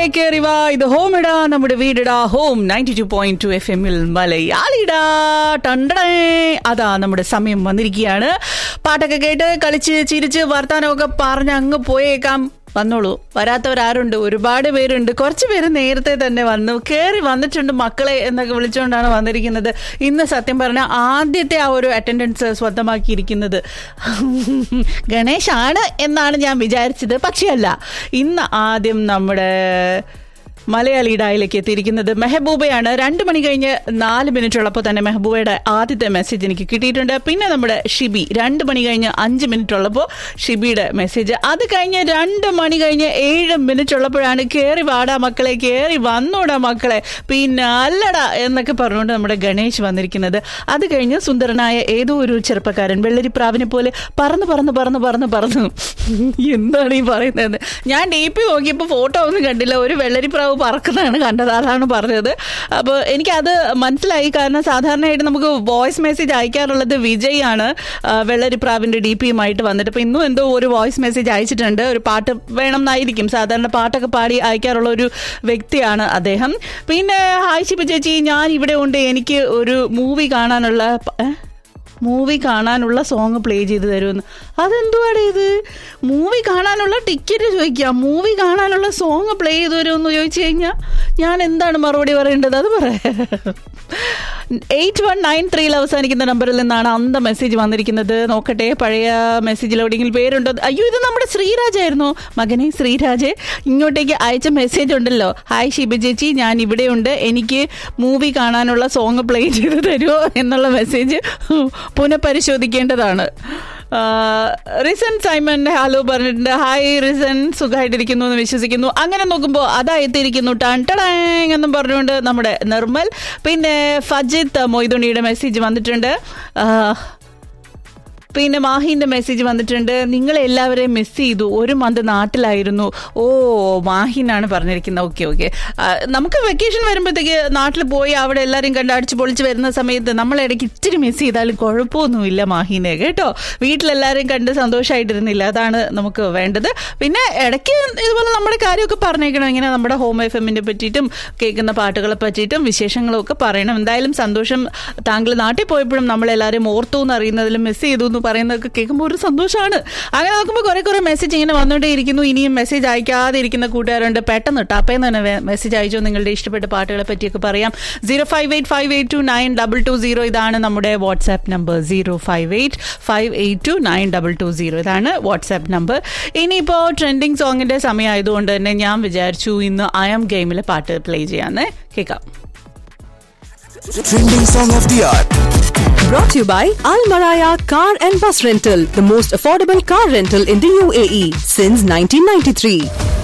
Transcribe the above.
കേറി വാ ഇത് ഹോം ഇടാ നമ്മുടെ വീടിടാ home ninety two point two F എമ്മിൽ മലയാളിടാ ടണ്ടടേ അതാ നമ്മുടെ സമയം വന്നിരിക്കുകയാണ് പാട്ടൊക്കെ കേട്ട് കളിച്ച് ചിരിച്ച് വർത്താനമൊക്കെ പറഞ്ഞ് അങ്ങ് പോയേക്കാം വന്നോളൂ വരാത്തവരാരുണ്ട് ഒരുപാട് പേരുണ്ട് കുറച്ച് പേര് നേരത്തെ തന്നെ വന്നു കയറി വന്നിട്ടുണ്ട് മക്കളെ എന്നൊക്കെ വിളിച്ചുകൊണ്ടാണ് വന്നിരിക്കുന്നത് ഇന്ന് സത്യം പറഞ്ഞാൽ ആദ്യത്തെ ആ ഒരു അറ്റൻഡൻസ് സ്വന്തമാക്കിയിരിക്കുന്നത് ഗണേശാണ് എന്നാണ് ഞാൻ വിചാരിച്ചത് പക്ഷേ അല്ല ഇന്ന് ആദ്യം നമ്മുടെ മലയാളി ഡായിലേക്ക് എത്തിയിരിക്കുന്നത് മെഹബൂബയാണ് രണ്ട് മണി കഴിഞ്ഞ് നാല് മിനിറ്റ് ഉള്ളപ്പോൾ തന്നെ മെഹബൂബയുടെ ആദ്യത്തെ മെസ്സേജ് എനിക്ക് കിട്ടിയിട്ടുണ്ട് പിന്നെ നമ്മുടെ ഷിബി രണ്ട് മണി കഴിഞ്ഞ് അഞ്ച് മിനിറ്റ് ഉള്ളപ്പോൾ ഷിബിയുടെ മെസ്സേജ് അത് കഴിഞ്ഞ് രണ്ട് മണി കഴിഞ്ഞ് ഏഴ് മിനിറ്റ് ഉള്ളപ്പോഴാണ് കയറി വാടാ മക്കളെ കയറി വന്നോടാ മക്കളെ പിന്നെ അല്ലടാ എന്നൊക്കെ പറഞ്ഞുകൊണ്ട് നമ്മുടെ ഗണേശ് വന്നിരിക്കുന്നത് അത് കഴിഞ്ഞ് സുന്ദരനായ ഏതോ ഒരു ചെറുപ്പക്കാരൻ വെള്ളരിപ്രാവിനെ പോലെ പറന്ന് പറന്ന് പറന്ന് പറന്ന് പറന്നു എന്താണ് ഈ പറയുന്നത് ഞാൻ ഡി പി നോക്കിയപ്പോൾ ഫോട്ടോ ഒന്നും കണ്ടില്ല ഒരു വെള്ളരിപ്രാവ് പറക്കുന്നതാണ് കണ്ടത് അതാണ് പറഞ്ഞത് അപ്പോൾ എനിക്കത് മനസ്സിലായി കാരണം സാധാരണയായിട്ട് നമുക്ക് വോയിസ് മെസ്സേജ് അയക്കാറുള്ളത് വിജയ് ആണ് ആ, വെള്ളരിപ്രാവിൻ്റെ ഡി പിയുമായിട്ട് വന്നിട്ട് അപ്പോൾ ഇന്നും എന്തോ ഒരു വോയിസ് മെസ്സേജ് അയച്ചിട്ടുണ്ട് ഒരു പാട്ട് വേണം എന്നായിരിക്കും സാധാരണ പാട്ടൊക്കെ പാടി അയക്കാറുള്ള ഒരു വ്യക്തിയാണ് അദ്ദേഹം പിന്നെ ഹായ് ശിബ ചേച്ചി ഞാൻ ഇവിടെ ഉണ്ട് എനിക്ക് ഒരു മൂവി കാണാനുള്ള പ- ഏ? മൂവി കാണാനുള്ള സോങ് പ്ലേ ചെയ്ത് തരുമെന്ന് അതെന്തുവാടെ ഇത് മൂവി കാണാനുള്ള ടിക്കറ്റ് ചോദിക്കാം മൂവി കാണാനുള്ള സോങ് പ്ലേ ചെയ്ത് തരുമെന്ന് ചോദിച്ചു കഴിഞ്ഞാൽ ഞാൻ എന്താണ് മറുപടി പറയേണ്ടത് അത് പറയാം എയ്റ്റ് വൺ നയൻ ത്രീയിൽ അവസാനിക്കുന്ന നമ്പറിൽ നിന്നാണ് അന്ത മെസ്സേജ് വന്നിരിക്കുന്നത് നോക്കട്ടെ പഴയ മെസ്സേജിൽ എവിടെയെങ്കിലും പേരുണ്ടോ അയ്യോ ഇത് നമ്മുടെ ശ്രീരാജായിരുന്നു മകനെ ശ്രീരാജ് ഇങ്ങോട്ടേക്ക് അയച്ച മെസ്സേജ് ഉണ്ടല്ലോ ഹായ് ഷിബ ചേച്ചി ഞാൻ ഇവിടെയുണ്ട് എനിക്ക് മൂവി കാണാനുള്ള സോങ് പ്ലേ ചെയ്ത് തരുമോ എന്നുള്ള മെസ്സേജ് പുനഃപരിശോധിക്കേണ്ടതാണ് ആ, റിസൻ സൈമൺ ഹലോ പറഞ്ഞിട്ടുണ്ട് ഹായ് റിസൻ സുഖമായിട്ടിരിക്കുന്നു എന്ന് വിശ്വസിക്കുന്നു അങ്ങനെ നോക്കുമ്പോൾ അതാ എത്തിയിരിക്കുന്നു ടൺ ടടാങ് എന്നും പറഞ്ഞുകൊണ്ട് നമ്മുടെ നിർമ്മൽ പിന്നെ ഫജിത്ത് മൊയ്തുണിയുടെ മെസ്സേജ് വന്നിട്ടുണ്ട് ആ, പിന്നെ മാഹിന്റെ മെസ്സേജ് വന്നിട്ടുണ്ട് നിങ്ങളെ എല്ലാവരെയും മിസ് ചെയ്തു ഒരു മന്ത് നാട്ടിലായിരുന്നു ഓ മാഹിനാണ് പറഞ്ഞിരിക്കുന്നത് ഓക്കെ ഓക്കെ നമുക്ക് വെക്കേഷൻ വരുമ്പോഴത്തേക്ക് നാട്ടിൽ പോയി അവിടെ എല്ലാവരെയും കണ്ട് അടിച്ച് പൊളിച്ച് വരുന്ന സമയത്ത് നമ്മൾ ഇടയ്ക്ക് ഇച്ചിരി മിസ് ചെയ്താലും കുഴപ്പമൊന്നുമില്ല മാഹിനെ കേട്ടോ വീട്ടിലെല്ലാവരെയും കണ്ട് സന്തോഷമായിട്ടിരുന്നില്ല അതാണ് നമുക്ക് വേണ്ടത് പിന്നെ ഇടയ്ക്ക് ഇതുപോലെ നമ്മുടെ കാര്യമൊക്കെ പറഞ്ഞേക്കണം ഇങ്ങനെ നമ്മുടെ ഹോം എഫ് എമ്മിനെ പറ്റിയിട്ടും കേൾക്കുന്ന പാട്ടുകളെ പറ്റിയിട്ടും വിശേഷങ്ങളും ഒക്കെ പറയണം എന്തായാലും സന്തോഷം താങ്കൾ നാട്ടിൽ പോയപ്പോഴും നമ്മളെല്ലാവരും ഓർത്തു എന്ന് അറിയുന്നതിലും മിസ് ചെയ്തു എന്ന് പറയുന്നതൊക്കെ കേൾക്കുമ്പോൾ ഒരു സന്തോഷമാണ് അങ്ങനെ നോക്കുമ്പോൾ കുറെ കുറെ മെസ്സേജ് ഇങ്ങനെ വന്നുകൊണ്ടേ ഇരിക്കുന്നു ഇനിയും മെസ്സേജ് അയക്കാതെ ഇരിക്കുന്ന കൂട്ടുകാരുണ്ട് പെട്ടെന്ന് ടപ്പേന്ന് തന്നെ മെസ്സേജ് അയച്ചോ നിങ്ങളുടെ ഇഷ്ടപ്പെട്ട പാട്ടുകളെ പറ്റിയൊക്കെ പറയാം zero five eight five eight two nine double two zero ഇതാണ് നമ്മുടെ WhatsApp number zero five eight five eight two nine double two zero ഇതാണ് വാട്സാപ്പ് നമ്പർ ഇനിയിപ്പോൾ ട്രെൻഡിങ് സോങ്ങിന്റെ സമയമായതുകൊണ്ട് തന്നെ ഞാൻ വിചാരിച്ചു ഇന്ന് ഐ എം ഗെയിമിലെ പാട്ട് പ്ലേ ചെയ്യാന്ന് കേൾക്കാം Trending song of the hour. Brought to you by Al Maraya Car and Bus Rental, the most affordable car rental in the UAE since 1993.